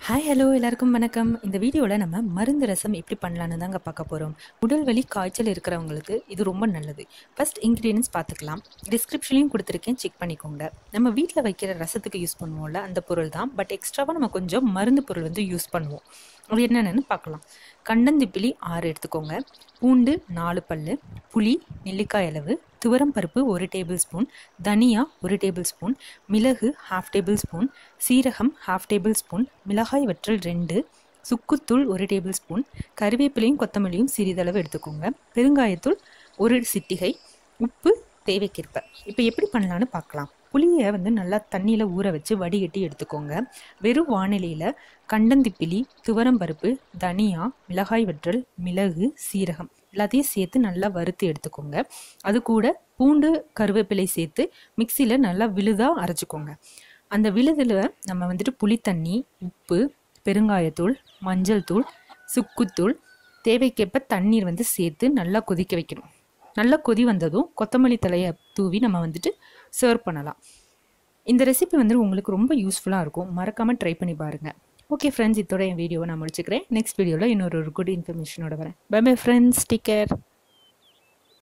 hi hello எல்லாருக்கும் வணக்கம் இந்த வீடியோவில் நம்ம மருந்து ரசம் எப்படி பண்ணலான்னு தாங்க பார்க்க போகிறோம் உடல் வலி காய்ச்சல் இருக்கிறவங்களுக்கு இது ரொம்ப நல்லது ஃபர்ஸ்ட் இன்க்ரீடியன்ஸ் பார்த்துக்கலாம் டிஸ்கிரிப்ஷன்லையும் கொடுத்துருக்கேன் செக் பண்ணிக்கோங்க நம்ம வீட்டில் வைக்கிற ரசத்துக்கு யூஸ் பண்ணுவோம்ல அந்த பொருள் தான் பட் எக்ஸ்ட்ராவாக நம்ம கொஞ்சம் மருந்து பொருள் வந்து யூஸ் பண்ணுவோம் அது என்னென்னு பார்க்கலாம் கண்டந்திப்பிலி ஆறு எடுத்துக்கோங்க பூண்டு நாலு பல் புளி நெல்லிக்காய் அளவு துவரம் பருப்பு ஒரு டேபிள் ஸ்பூன் தனியா ஒரு டேபிள் ஸ்பூன் மிளகு ஹாஃப் டேபிள் ஸ்பூன் சீரகம் ஹாஃப் டேபிள் ஸ்பூன் மிளகாய் வற்றல் ரெண்டு சுக்குத்தூள் ஒரு டேபிள் ஸ்பூன் கறிவேப்பிலையும் கொத்தமல்லியும் சிறிதளவு எடுத்துக்கோங்க பெருங்காயத்தூள் ஒரு சிட்டிகை உப்பு தேவைக்கேற்ப இப்போ எப்படி பண்ணலான்னு பார்க்கலாம் புளியை வந்து நல்லா தண்ணியில் ஊற வச்சு வடிகட்டி எடுத்துக்கோங்க வெறும் வானிலையில் கண்டந்திப்பிலி துவரம்பருப்பு தனியா மிளகாய் வற்றல் மிளகு சீரகம் எல்லாத்தையும் சேர்த்து நல்லா வறுத்து எடுத்துக்கோங்க அது கூட பூண்டு கருவேப்பிலை சேர்த்து மிக்சியில் நல்லா விழுதாக அரைச்சிக்கோங்க அந்த விழுதில் நம்ம வந்துட்டு புளித்தண்ணி உப்பு பெருங்காயத்தூள் மஞ்சள் தூள் சுக்குத்தூள் தேவைக்கேற்ப தண்ணீர் வந்து சேர்த்து நல்லா கொதிக்க வைக்கணும் நல்லா கொதி வந்ததும் கொத்தமல்லி தலையை தூவி நம்ம வந்துட்டு சர்வ் பண்ணலாம் இந்த ரெசிபி வந்து உங்களுக்கு ரொம்ப யூஸ்ஃபுல்லாக இருக்கும் மறக்காமல் ட்ரை பண்ணி பாருங்கள் ஓகே ஃப்ரெண்ட்ஸ் இதோட என் வீடியோவை நான் முடிச்சுக்கிறேன் நெக்ஸ்ட் வீடியோவில் இன்னொரு ஒரு குட் இன்ஃபர்மேஷனோட வரேன் bye bye friends take care